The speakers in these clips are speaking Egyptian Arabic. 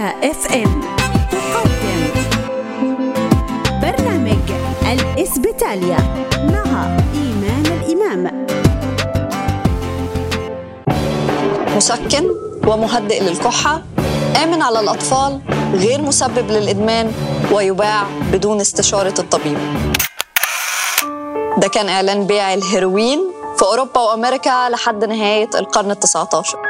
اف ام تقدم برنامج الإسبيتاليا مع إيمان الإمام مسكن ومهدئ للكحة آمن على الأطفال غير مسبب للإدمان ويباع بدون استشارة الطبيب ده كان إعلان بيع الهيروين في أوروبا وأمريكا لحد نهاية القرن التسعة عشر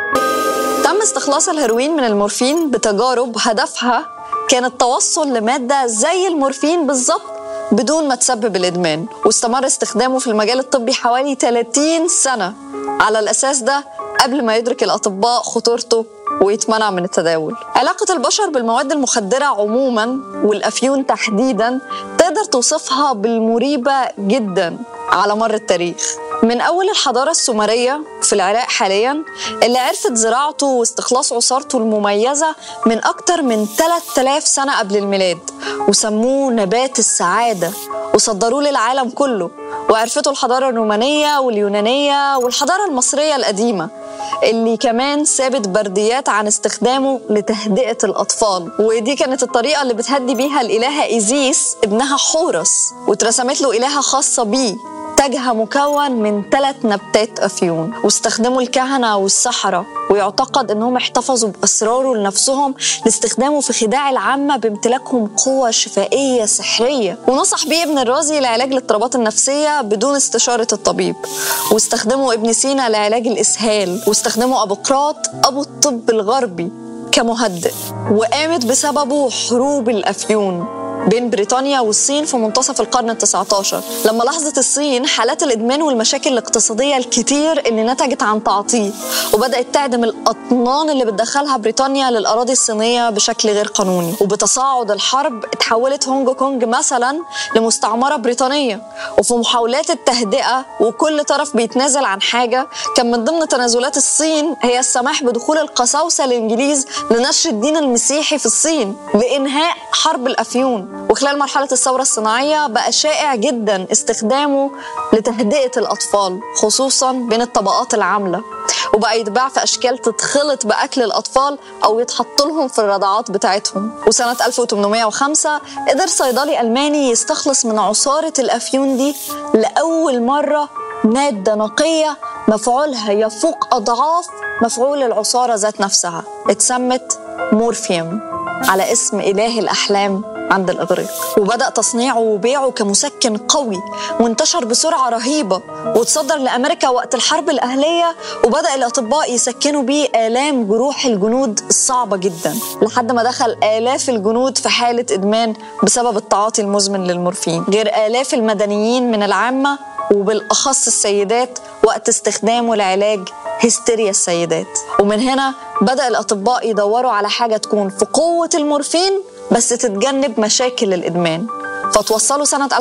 تم استخلاص الهيروين من المورفين بتجارب هدفها كان التوصل لمادة زي المورفين بالظبط بدون ما تسبب الإدمان واستمر استخدامه في المجال الطبي حوالي 30 سنة على الأساس ده قبل ما يدرك الأطباء خطورته ويتمنع من التداول علاقة البشر بالمواد المخدرة عموما والأفيون تحديدا تقدر توصفها بالمريبة جدا على مر التاريخ من أول الحضارة السومرية في العراق حاليا اللي عرفت زراعته واستخلاص عصارته المميزة من أكتر من 3000 سنة قبل الميلاد وسموه نبات السعادة وصدروه للعالم كله وعرفته الحضارة الرومانية واليونانية والحضارة المصرية القديمة اللي كمان سابت برديات عن استخدامه لتهدئة الأطفال ودي كانت الطريقة اللي بتهدي بيها الإلهة إيزيس ابنها حورس واترسمت له إلهة خاصة بيه تاجها مكون من ثلاث نبتات أفيون واستخدموا الكهنة والسحرة ويعتقد أنهم احتفظوا بأسراره لنفسهم لاستخدامه في خداع العامة بامتلاكهم قوة شفائية سحرية ونصح بيه ابن الرازي لعلاج الاضطرابات النفسية بدون استشارة الطبيب واستخدموا ابن سينا لعلاج الإسهال واستخدموا أبوقراط أبو الطب الغربي كمهدئ وقامت بسببه حروب الأفيون بين بريطانيا والصين في منتصف القرن التسعة عشر لما لاحظت الصين حالات الإدمان والمشاكل الاقتصادية الكتير اللي نتجت عن تعاطيه وبدأت تعدم الأطنان اللي بتدخلها بريطانيا للأراضي الصينية بشكل غير قانوني وبتصاعد الحرب اتحولت هونج كونج مثلا لمستعمرة بريطانية وفي محاولات التهدئة وكل طرف بيتنازل عن حاجة كان من ضمن تنازلات الصين هي السماح بدخول القساوسة الإنجليز لنشر الدين المسيحي في الصين لإنهاء حرب الأفيون وخلال مرحلة الثورة الصناعية بقى شائع جدا استخدامه لتهدئة الأطفال خصوصا بين الطبقات العاملة وبقى يتباع في أشكال تتخلط بأكل الأطفال أو يتحط لهم في الرضعات بتاعتهم وسنة 1805 قدر صيدلي ألماني يستخلص من عصارة الأفيون دي لأول مرة مادة نقية مفعولها يفوق أضعاف مفعول العصارة ذات نفسها اتسمت مورفيوم على اسم إله الأحلام عند الإغريق وبدأ تصنيعه وبيعه كمسكن قوي وانتشر بسرعة رهيبة وتصدر لأمريكا وقت الحرب الأهلية وبدأ الأطباء يسكنوا بيه آلام جروح الجنود الصعبة جدا لحد ما دخل آلاف الجنود في حالة إدمان بسبب التعاطي المزمن للمورفين غير آلاف المدنيين من العامة وبالأخص السيدات وقت استخدامه لعلاج هستيريا السيدات ومن هنا بدأ الأطباء يدوروا على حاجة تكون في قوة المورفين بس تتجنب مشاكل الإدمان فتوصلوا سنة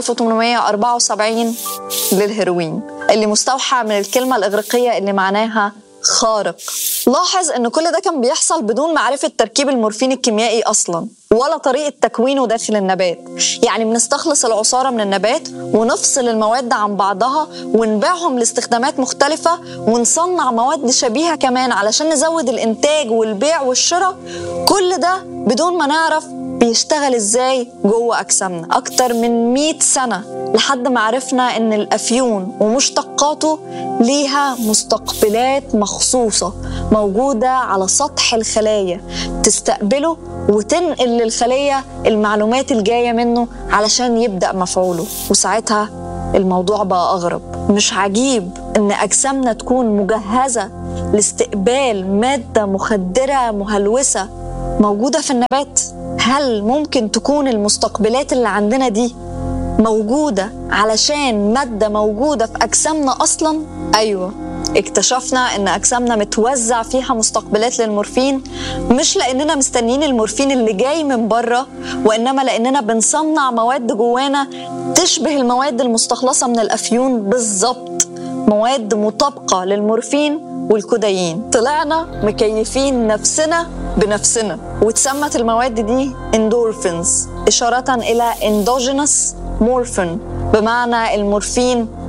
1874 للهيروين اللي مستوحى من الكلمة الإغريقية اللي معناها خارق لاحظ ان كل ده كان بيحصل بدون معرفة تركيب المورفين الكيميائي اصلا ولا طريقة تكوينه داخل النبات يعني بنستخلص العصارة من النبات ونفصل المواد عن بعضها ونبيعهم لاستخدامات مختلفة ونصنع مواد شبيهة كمان علشان نزود الإنتاج والبيع والشراء كل ده بدون ما نعرف بيشتغل ازاي جوه اجسامنا اكتر من 100 سنه لحد ما عرفنا ان الافيون ومشتقاته ليها مستقبلات مخصوصه موجوده على سطح الخلايا تستقبله وتنقل للخليه المعلومات الجايه منه علشان يبدا مفعوله وساعتها الموضوع بقى اغرب مش عجيب ان اجسامنا تكون مجهزه لاستقبال ماده مخدره مهلوسه موجوده في النبات هل ممكن تكون المستقبلات اللي عندنا دي موجودة علشان مادة موجودة في أجسامنا أصلا؟ أيوة اكتشفنا ان اجسامنا متوزع فيها مستقبلات للمورفين مش لاننا مستنيين المورفين اللي جاي من بره وانما لاننا بنصنع مواد جوانا تشبه المواد المستخلصه من الافيون بالظبط مواد مطابقه للمورفين والكودايين طلعنا مكيفين نفسنا بنفسنا واتسمت المواد دي اندورفينز إشارة إلى اندوجينس مورفين بمعنى المورفين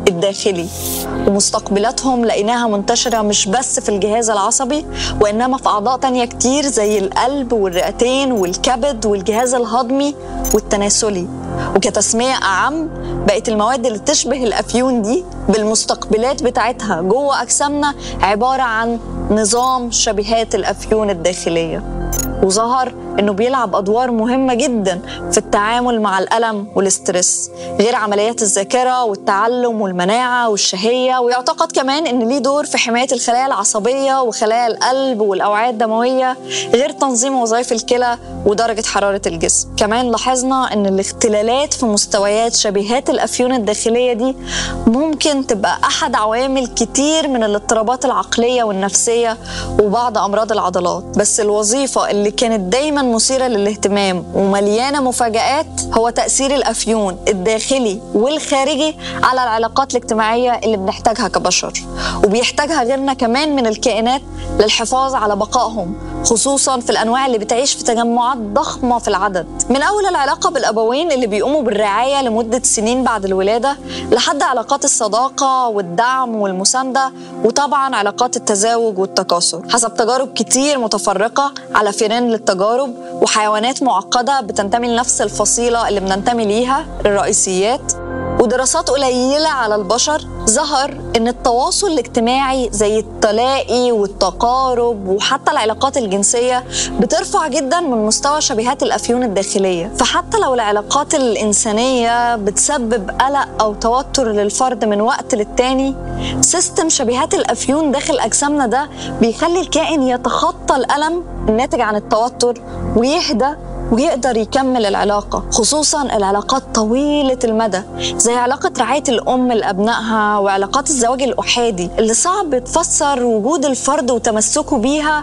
الداخلي ومستقبلاتهم لقيناها منتشرة مش بس في الجهاز العصبي وإنما في أعضاء تانية كتير زي القلب والرئتين والكبد والجهاز الهضمي والتناسلي وكتسمية أعم بقت المواد اللي تشبه الأفيون دي بالمستقبلات بتاعتها جوه أجسامنا عبارة عن نظام شبيهات الأفيون الداخلية وظهر انه بيلعب ادوار مهمه جدا في التعامل مع الالم والاسترس غير عمليات الذاكره والتعلم والمناعه والشهيه ويعتقد كمان ان ليه دور في حمايه الخلايا العصبيه وخلايا القلب والاوعيه الدمويه غير تنظيم وظائف الكلى ودرجه حراره الجسم كمان لاحظنا ان الاختلالات في مستويات شبيهات الافيون الداخليه دي ممكن تبقى احد عوامل كتير من الاضطرابات العقليه والنفسيه وبعض امراض العضلات بس الوظيفه اللي كانت دايما مثيرة للاهتمام ومليانة مفاجآت هو تأثير الأفيون الداخلي والخارجي على العلاقات الاجتماعية اللي بنحتاجها كبشر وبيحتاجها غيرنا كمان من الكائنات للحفاظ على بقائهم خصوصا في الأنواع اللي بتعيش في تجمعات ضخمة في العدد من أول العلاقة بالأبوين اللي بيقوموا بالرعاية لمدة سنين بعد الولادة لحد علاقات الصداقة والدعم والمساندة وطبعا علاقات التزاوج والتكاثر حسب تجارب كتير متفرقة على فيران للتجارب وحيوانات معقدة بتنتمي لنفس الفصيلة اللي بننتمي ليها الرئيسيات ودراسات قليلة على البشر ظهر ان التواصل الاجتماعي زي التلاقي والتقارب وحتى العلاقات الجنسيه بترفع جدا من مستوى شبيهات الافيون الداخليه فحتى لو العلاقات الانسانيه بتسبب قلق او توتر للفرد من وقت للتاني سيستم شبيهات الافيون داخل اجسامنا ده بيخلي الكائن يتخطى الالم الناتج عن التوتر ويهدى ويقدر يكمل العلاقة خصوصا العلاقات طويلة المدى زي علاقة رعاية الأم لأبنائها وعلاقات الزواج الأحادي اللي صعب تفسر وجود الفرد وتمسكه بيها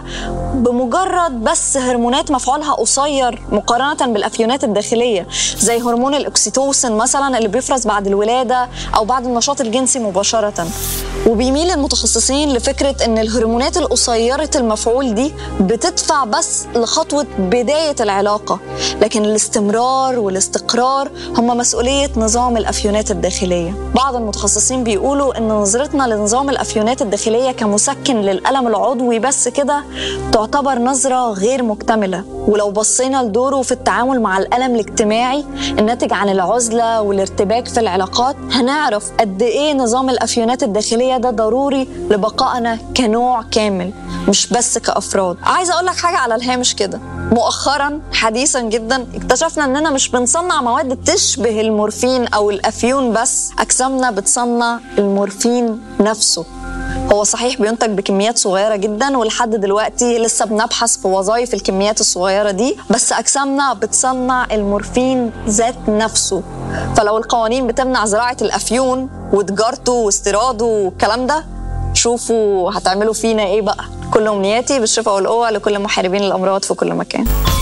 بمجرد بس هرمونات مفعولها قصير مقارنة بالأفيونات الداخلية زي هرمون الأكسيتوسن مثلا اللي بيفرز بعد الولادة أو بعد النشاط الجنسي مباشرة وبيميل المتخصصين لفكرة أن الهرمونات القصيرة المفعول دي بتدفع بس لخطوة بداية العلاقة لكن الاستمرار والاستقرار هم مسؤولية نظام الأفيونات الداخلية بعض المتخصصين بيقولوا أن نظرتنا لنظام الأفيونات الداخلية كمسكن للألم العضوي بس كده تعتبر نظرة غير مكتملة ولو بصينا لدوره في التعامل مع الألم الاجتماعي الناتج عن العزلة والارتباك في العلاقات هنعرف قد إيه نظام الأفيونات الداخلية ده ضروري لبقائنا كنوع كامل مش بس كأفراد عايزة أقول لك حاجة على الهامش كده مؤخرا حديثا جدا اكتشفنا اننا مش بنصنع مواد تشبه المورفين او الافيون بس اجسامنا بتصنع المورفين نفسه هو صحيح بينتج بكميات صغيرة جدا ولحد دلوقتي لسه بنبحث في وظائف الكميات الصغيرة دي بس أجسامنا بتصنع المورفين ذات نفسه فلو القوانين بتمنع زراعة الأفيون وتجارته واستيراده والكلام ده شوفوا هتعملوا فينا ايه بقى كل امنياتي بالشفاء والقوه لكل محاربين الامراض في كل مكان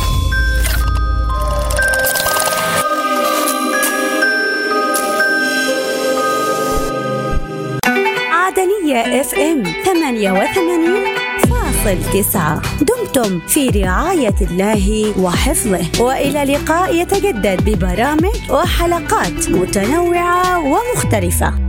عدنية اف ام 88 فاصل تسعة دمتم في رعاية الله وحفظه وإلى لقاء يتجدد ببرامج وحلقات متنوعة ومختلفة